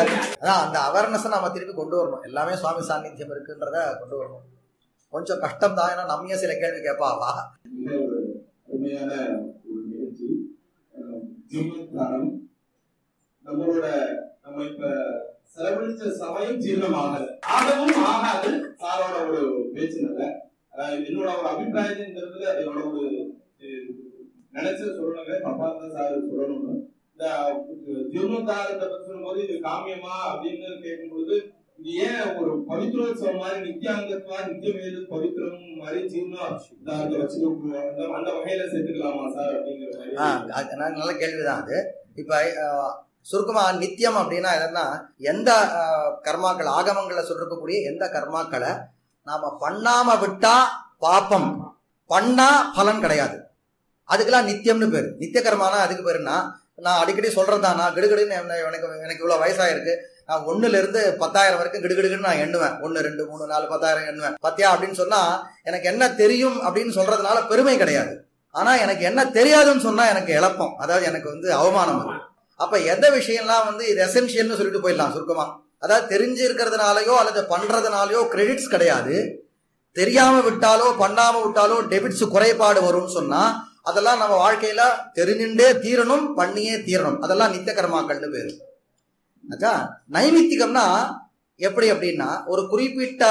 அதான் அந்த அவேர்னஸை நாம திருப்பி கொண்டு வரணும் எல்லாமே சுவாமி சாநித்தியம் இருக்குன்றத கொண்டு வரணும் கொஞ்சம் கஷ்டம் தான் ஏன்னா நம்மையே சில கேள்வி கேட்பாவா மிக ஒரு அருமையான ஒரு நிகழ்ச்சி அஹ் ஜீவனோத்தாரம் நம்மளோட நம்ம இப்ப செலவழிச்ச சமயம் ஜீரணமாகல ஆகவும் ஆகாது சாரோட ஒரு பேச்சுனால அஹ் என்னோட ஒரு அபிப்பிராயங்கிறது என்னோட ஒரு அஹ், நினைச்சு சொல்லணுங்க தப்பா இருந்தா சார் சொல்லணும்னு இந்த ஜீவனோத்தாரத்தை பத்தி சொல்லும்போது இது காமியமா அப்படின்னு கேட்கும்பொழுது இது ஏன் ஒரு பவித்ரோத்சவம் மாதிரி நித்யாங்கத்வா நித்தியமேது பவித்ரம் மாதிரி ஜீவனோத்தாரத்தை வச்சுக்கணும் அந்த அந்த வகையில சேர்த்துக்கலாமா சார் அப்படிங்கிற மாதிரி ஆ, அது நல்ல நல்ல கேள்விதான் அது இப்ப அஹ், சுருக்கமா நித்தியம் அப்படின்னா என்னன்னா எந்த அஹ், கர்மாக்கள் ஆகமங்களை சொல்றக்கூடிய எந்த கர்மாக்களை நாம பண்ணாம விட்டா பாப்பம் பண்ணா பலன் கிடையாது அதுக்கெல்லாம் நித்தியம்னு பேர் நித்திய கர்மானா அதுக்கு பேருன்னா நான் அடிக்கடி சொல்றதுதான் நான் கிடுகிடுன்னு என்ன- எனக்கு எனக்கு இவ்வளவு வயசாயிருக்கு நான் ஒண்ணுல இருந்து பத்தாயிரம் வரைக்கும் கிடுகிடுன்னு நான் எண்ணுவேன் ஒன்னு ரெண்டு மூணு நாலு பத்தாயிரம் எண்ணுவேன் பத்தியா அப்படின்னு சொன்னா எனக்கு என்ன தெரியும் அப்படின்னு சொல்றதுனால பெருமை கிடையாது ஆனா எனக்கு என்ன தெரியாதுன்னு சொன்னா எனக்கு இழப்பம் அதாவது எனக்கு வந்து அவமானம் அது அப்ப எந்த விஷயம்லாம் வந்து இது எசென்ஷியல்னு சொல்லிட்டு போயிடலாம் சுருக்கமா அதாவது தெரிஞ்சு இருக்கிறதுனாலயோ அல்லது பண்றதுனாலயோ கிரெடிட்ஸ் கிடையாது தெரியாம விட்டாலோ பண்ணாம விட்டாலோ டெபிட்ஸ் குறைபாடு வரும்னு சொன்னா அதெல்லாம் நம்ம வாழ்க்கையில தெரிஞ்சுட்டே தீரணும் பண்ணியே தீரணும் அதெல்லாம் நித்திய கர்மாக்கள்னு பேரு ஆச்சா நைமித்திகம்னா எப்படி அப்படின்னா ஒரு குறிப்பிட்ட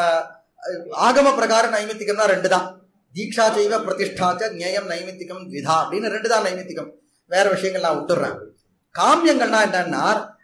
அஹ், ஆகம பிரகாரம் நைமித்திகம்னா ரெண்டு தான் தீக்ஷா செய்வ பிரதிஷ்டாச்ச ஞேயம் நைமித்திகம் விதா அப்படின்னு ரெண்டு தான் நைமித்திகம் வேற விஷயங்கள் நான் விட்டுறேன் காமியங்கள்னா என்னன்னா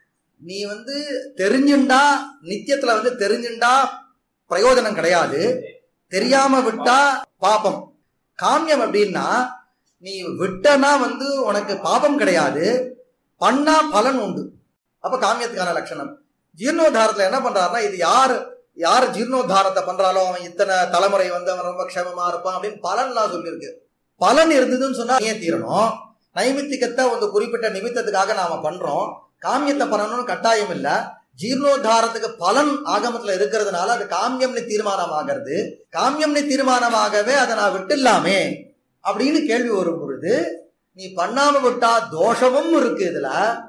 நீ வந்து தெரிஞ்சுண்டா நித்தியத்துல வந்து தெரிஞ்சுண்டா பிரயோஜனம் கிடையாது தெரியாம விட்டா பாபம் காமியம் அப்படின்னா நீ விட்டனா வந்து உனக்கு பாபம் கிடையாது பண்ணா பலன் உண்டு அப்ப காமியத்துக்கான லட்சணம் ஜீர்ணோத்தாரத்துல என்ன பண்றாருன்னா இது யார் யார் ஜீர்ணோத்தாரத்தை பண்றாலோ அவன் இத்தனை தலைமுறை வந்து அவன் ரொம்ப க்ஷேமமா இருப்பான் அப்படின்னு பலன்லாம் சொல்லியிருக்கு பலன் இருந்ததுன்னு சொன்னா ஏன் தீரணும் நைமித்திகத்தை ஒரு குறிப்பிட்ட நிமித்தத்துக்காக நாம பண்றோம் காமியத்தை பண்ணணும்னு கட்டாயம் இல்ல ஜீர்ணோத்தாரத்துக்கு பலன் ஆகமத்துல இருக்கிறதுனால அது காமியம்னு தீர்மானம் ஆகிறது காமியம்னு தீர்மானமாகவே அதை நான் விட்டுலாமே அப்படின்னு கேள்வி வரும் பொழுது நீ பண்ணாம விட்டா தோஷமும் இருக்கு இதுல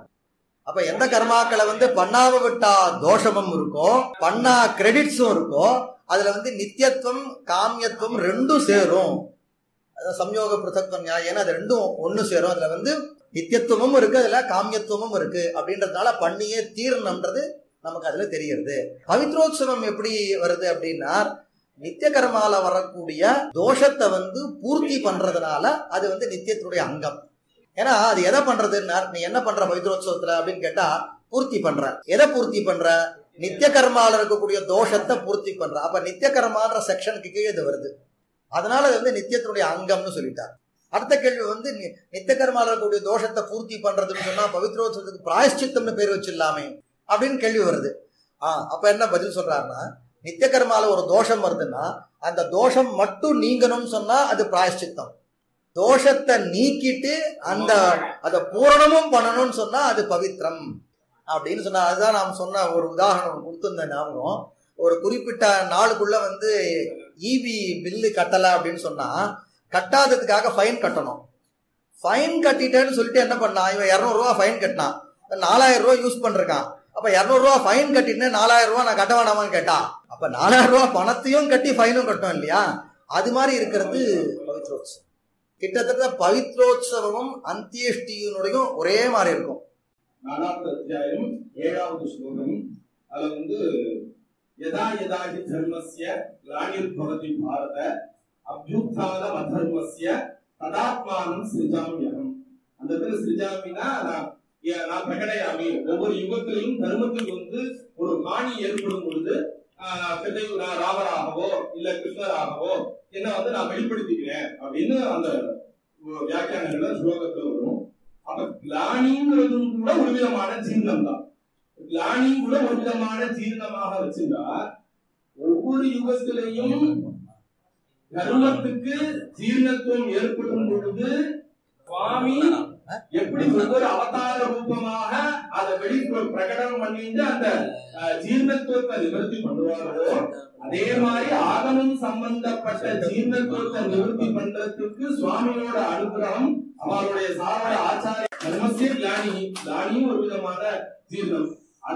அப்ப எந்த கர்மாக்களை வந்து பண்ணாம விட்டா தோஷமும் இருக்கும் பண்ணா கிரெடிட்ஸும் இருக்கும் அதுல வந்து நித்தியத்துவம் காமியத்துவம் ரெண்டும் சேரும் அதான் சம்யோக பிரசக்தம் நியாயம் அது ரெண்டும் ஒண்ணு சேரும் அதுல வந்து நித்தியத்துவமும் இருக்கு அதுல காமியத்துவமும் இருக்கு அப்படின்றதுனால பண்ணியே தீரணும்ன்றது நமக்கு அதுல தெரியுது பவித்ரோத்சவம் எப்படி வருது அப்படின்னா நித்திய கர்மால வரக்கூடிய தோஷத்தை வந்து பூர்த்தி பண்றதுனால அது வந்து நித்தியத்துடைய அங்கம் ஏன்னா அது எதை பண்றதுன்னா நீ என்ன பண்ற பவித்ரோத்சவத்துல அப்படின்னு கேட்டா பூர்த்தி பண்ற எதை பூர்த்தி பண்ற நித்திய கர்மால இருக்கக்கூடிய தோஷத்தை பூர்த்தி பண்ற அப்ப நித்திய கர்மான்ற செக்ஷனுக்கு கீழே இது வருது அதனால அது வந்து நித்தியத்தினுடைய அங்கம்னு சொல்லிட்டார் அடுத்த கேள்வி வந்து நி- நித்திய கர்மால இருக்கக்கூடிய தோஷத்தை பூர்த்தி பண்றதுன்னு சொன்னா பவித்ரோத்சவத்துக்கு பிராயஷ்சித்தம்னு பேர் வச்சிடலாமே அப்படின்னு கேள்வி வருது ஆ அப்ப என்ன பதில் சொல்றாருன்னா நித்திய கர்மால ஒரு தோஷம் வருதுன்னா அந்த தோஷம் மட்டும் நீங்கணும்னு சொன்னா அது பிராயஷ்சித்தம் தோஷத்தை நீக்கிட்டு அந்த அதை பூரணமும் பண்ணணும்னு சொன்னா அது பவித்ரம் அப்படின்னு சொன்னா அதுதான் நாம் சொன்ன ஒரு உதாரணம் கொடுத்திருந்த ஞாபகம் ஒரு குறிப்பிட்ட நாளுக்குள்ள வந்து இபி பில்லு கட்டல அப்படின்னு சொன்னா கட்டாததுக்காக ஃபைன் கட்டணும் ஃபைன் கட்டிட்டேன்னு சொல்லிட்டு என்ன பண்ணான் இவன் இரநூறுவா ஃபைன் கட்டினான் நாலாயிரம் ரூபாய் யூஸ் பண்ணிருக்கான் அப்ப இரநூறுவா ஃபைன் கட்டிட்டு நாலாயிரம் ரூபாய் நான் கட்ட வேணாமான்னு கேட்டா அப்ப நாலாயிரம் ரூபாய் பணத்தையும் கட்டி ஃபைனும் கட்டணும் இல்லையா அது மாதிரி இருக்கிறது பவித்ரோத்சவம் கிட்டத்தட்ட பவித்ரோத்சவமும் அந்தியஷ்டியினுடையும் ஒரே மாதிரி இருக்கும் நாலாவது அத்தியாயம் ஏழாவது ஸ்லோகம் அதுல வந்து யதா யதா ஹி தர்மஸ்ய கிளானிர்பவதி பாரத அபியுத்தானம் அதர்மஸ்ய ததாத்மானம் சிருஜாமியகம் அந்த இடத்துல சிருஜாமினா நான் ஏ- நான் பிரகடையாமி ஒவ்வொரு யுகத்திலையும் தர்மத்துக்கு வந்து ஒரு காணி ஏற்படும் பொழுது ஆஹ், பிள்ளை நான் ராமராகவோ இல்ல கிருஷ்ணராகவோ என்ன வந்து நான் வெளிப்படுத்திக்கிறேன் அப்படின்னு அந்த வியாக்கியானங்கள ஸ்லோகத்துல வரும் அப்ப கிளானிங்கிறதும் கூட ஒரு விதமான ஜீர்ணம் தான் கிளானி கூட ஒரு விதமான ஜீர்ணமாக வச்சிருந்தா ஒவ்வொரு யுகத்திலையும் தர்மத்துக்கு ஜீர்ணத்துவம் ஏற்படும் பொழுது சுவாமி எப்படி ஒவ்வொரு அவதார ரூபமாக அதை வெளி பிரகடனம் பண்ணிட்டு அந்த அஹ், ஜீர்ணத்துவத்தை நிவர்த்தி பண்ணுவாரோ அதே மாதிரி ஆகமம் சம்பந்தப்பட்ட ஜீர்ணத்துவத்தை நிவர்த்தி பண்றதுக்கு சுவாமியோட அனுகிரகம் அவருடைய சாரோட ஆச்சாரிய தர்மசிய கிளானி கிளானியும் ஒரு விதமான ஜீர்ணம்